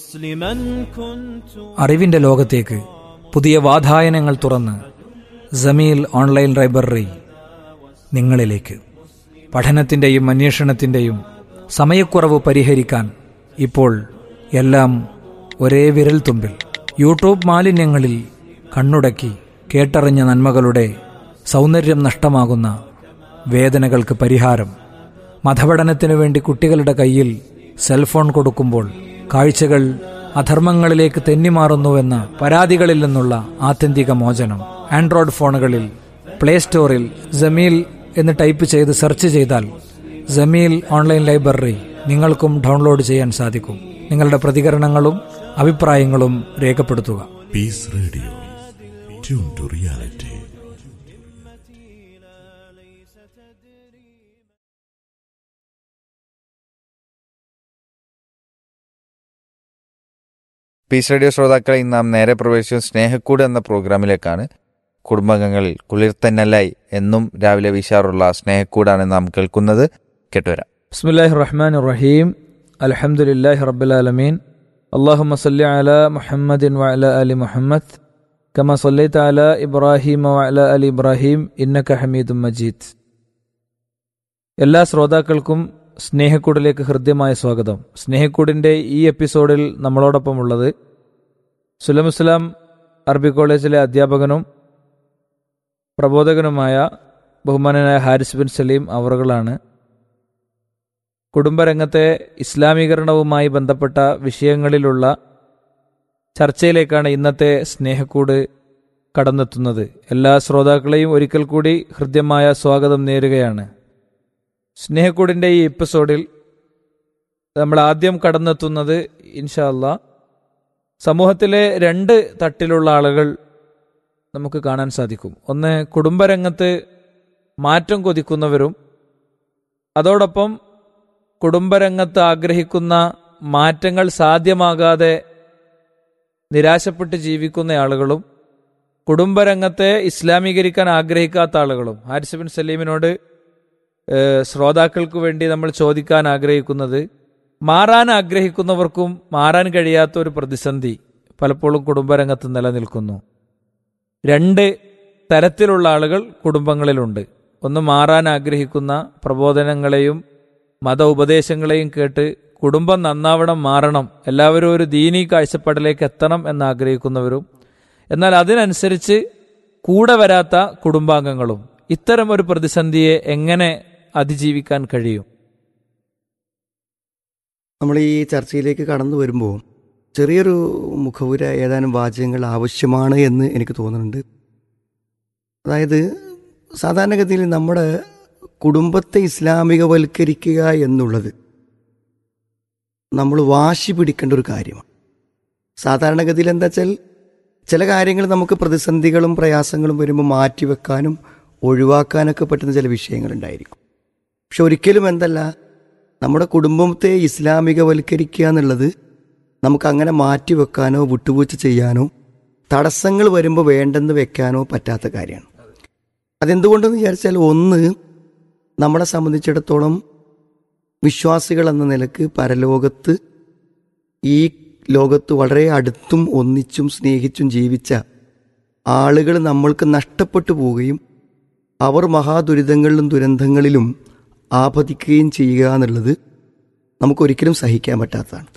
مسلما كنت അറിവിന്റെ ലോകത്തേക്ക് പുതിയ വാതായനങ്ങൾ തുറന്ന് ജമീൽ ഓൺലൈൻ ലൈബ്രറി നിങ്ങളിലേക്ക് പഠനത്തിൻ്റെയും അന്വേഷണത്തിൻ്റെയും സമയക്കുറവ് പരിഹരിക്കാൻ ഇപ്പോൾ എല്ലാം ഒരേ വിരൽത്തുമ്പിൽ യൂട്യൂബ് മാലിന്യങ്ങളിൽ കണ്ണുടക്കി കേട്ടറിഞ്ഞ നന്മകളുടെ സൗന്ദര്യം നഷ്ടമാകുന്ന വേദനകൾക്ക് പരിഹാരം മതപഠനത്തിനു വേണ്ടി കുട്ടികളുടെ കയ്യിൽ സെൽഫോൺ കൊടുക്കുമ്പോൾ കാഴ്ചകൾ അധർമ്മങ്ങളിലേക്ക് തെന്നിമാറുന്നുവെന്ന പരാതികളിൽ നിന്നുള്ള ആത്യന്തിക മോചനം ആൻഡ്രോയിഡ് ഫോണുകളിൽ പ്ലേ സ്റ്റോറിൽ ജമീൽ എന്ന് ടൈപ്പ് ചെയ്ത് സെർച്ച് ചെയ്താൽ ജമീൽ ഓൺലൈൻ ലൈബ്രറി നിങ്ങൾക്കും ഡൗൺലോഡ് ചെയ്യാൻ സാധിക്കും നിങ്ങളുടെ പ്രതികരണങ്ങളും അഭിപ്രായങ്ങളും രേഖപ്പെടുത്തുക Peace Radio. Tune to reality. Peace radio ശ്രോതാക്കളെ ഇന്ന് നാം നേരെ പ്രവേശിച്ച സ്നേഹക്കൂട് എന്ന പ്രോഗ്രാമിലേക്കാണ് കുടുംബാംഗങ്ങളിൽ കുളിർത്തന്നലായി എന്നും രാവിലെ വീശാറുള്ള സ്നേഹക്കൂടാണ് നാം കേൾക്കുന്നത് കേട്ടുവരാം ബിസ്മില്ലാഹി റഹ്മാൻ റഹീം അൽഹംദുലില്ലാഹി റബ്ബിലാലമീൻ اللهم صل على محمد وعلى آل محمد كما صليت على إبراهيم وعلى آل إبراهيم إنك حميد مجيد എല്ലാ ശ്രോതാക്കൾക്കും സ്നേഹക്കൂടിലേക്ക് ഹൃദ്യമായ സ്വാഗതം സ്നേഹക്കൂടിൻ്റെ ഈ എപ്പിസോഡിൽ നമ്മളോടൊപ്പമുള്ളത് സുലമുസ്ലാം അറബി കോളേജിലെ അധ്യാപകനും പ്രബോധകനുമായ ബഹുമാനനായ ഹാരിസ് ബിൻ സലീം അവറുകളാണ് കുടുംബരംഗത്തെ ഇസ്ലാമീകരണവുമായി ബന്ധപ്പെട്ട വിഷയങ്ങളിലുള്ള ചർച്ചയിലേക്കാണ് ഇന്നത്തെ സ്നേഹക്കൂട് കടന്നെത്തുന്നത് എല്ലാ ശ്രോതാക്കളെയും ഒരിക്കൽ കൂടി ഹൃദ്യമായ സ്വാഗതം നേരുകയാണ് സ്നേഹക്കൂടിൻ്റെ ഈ എപ്പിസോഡിൽ നമ്മൾ ആദ്യം കടന്നെത്തുന്നത് ഇൻഷാല്ല സമൂഹത്തിലെ രണ്ട് തട്ടിലുള്ള ആളുകൾ നമുക്ക് കാണാൻ സാധിക്കും ഒന്ന് കുടുംബരംഗത്ത് മാറ്റം കൊതിക്കുന്നവരും അതോടൊപ്പം കുടുംബരംഗത്ത് ആഗ്രഹിക്കുന്ന മാറ്റങ്ങൾ സാധ്യമാകാതെ നിരാശപ്പെട്ട് ജീവിക്കുന്ന ആളുകളും കുടുംബരംഗത്തെ ഇസ്ലാമീകരിക്കാൻ ആഗ്രഹിക്കാത്ത ആളുകളും ഹാരിസ് ബിൻ സലീമിനോട് ഏഹ്, ശ്രോതാക്കൾക്ക് വേണ്ടി നമ്മൾ ചോദിക്കാൻ ആഗ്രഹിക്കുന്നത് മാറാൻ ആഗ്രഹിക്കുന്നവർക്കും മാറാൻ കഴിയാത്ത ഒരു പ്രതിസന്ധി പലപ്പോഴും കുടുംബരംഗത്ത് നിലനിൽക്കുന്നു രണ്ട് തരത്തിലുള്ള ആളുകൾ കുടുംബങ്ങളിലുണ്ട് ഒന്ന് മാറാൻ ആഗ്രഹിക്കുന്ന പ്രബോധനങ്ങളെയും മത ഉപദേശങ്ങളെയും കേട്ട് കുടുംബം നന്നാവണം മാറണം എല്ലാവരും ഒരു ദീനീ കാഴ്ചപ്പാടിലേക്ക് എത്തണം എന്ന് ആഗ്രഹിക്കുന്നവരും എന്നാൽ അതിനനുസരിച്ച് കൂടെ വരാത്ത കുടുംബാംഗങ്ങളും ഇത്തരം ഒരു പ്രതിസന്ധിയെ എങ്ങനെ അതിജീവിക്കാൻ കഴിയും നമ്മൾ ഈ ചർച്ചയിലേക്ക് കടന്നു വരുമ്പോൾ ചെറിയൊരു മുഖവുര ഏതാനും വാചകങ്ങൾ ആവശ്യമാണ് എന്ന് എനിക്ക് തോന്നുന്നുണ്ട് അതായത് സാധാരണഗതിയിൽ നമ്മുടെ കുടുംബത്തെ ഇസ്ലാമികവൽക്കരിക്കുക എന്നുള്ളത് നമ്മൾ വാശി പിടിക്കേണ്ട ഒരു കാര്യമാണ് സാധാരണഗതിയിൽ എന്താ വെച്ചാൽ ചില കാര്യങ്ങൾ നമുക്ക് പ്രതിസന്ധികളും പ്രയാസങ്ങളും വരുമ്പോൾ മാറ്റിവെക്കാനും ഒഴിവാക്കാനൊക്കെ പറ്റുന്ന ചില വിഷയങ്ങളുണ്ടായിരിക്കും പക്ഷെ ഒരിക്കലും എന്തല്ല നമ്മുടെ കുടുംബത്തെ ഇസ്ലാമികവൽക്കരിക്കുക എന്നുള്ളത് നമുക്ക് അങ്ങനെ മാറ്റിവെക്കാനോ വിട്ടുവീഴ്ച ചെയ്യാനോ തടസ്സങ്ങൾ വരുമ്പോൾ വേണ്ടെന്ന് വെക്കാനോ പറ്റാത്ത കാര്യമാണ് അതെന്തുകൊണ്ടെന്ന് വിചാരിച്ചാൽ ഒന്ന് നമ്മളെ സംബന്ധിച്ചിടത്തോളം വിശ്വാസികൾ എന്ന നിലക്ക് പരലോകത്ത് ഈ ലോകത്ത് വളരെ അടുത്തും ഒന്നിച്ചും സ്നേഹിച്ചും ജീവിച്ച ആളുകൾ നമ്മൾക്ക് നഷ്ടപ്പെട്ടു പോവുകയും അവർ മഹാദുരിതങ്ങളിലും ദുരന്തങ്ങളിലും ആപതിക്കുകയും ചെയ്യുക എന്നുള്ളത് നമുക്കൊരിക്കലും സഹിക്കാൻ പറ്റാത്തതാണ്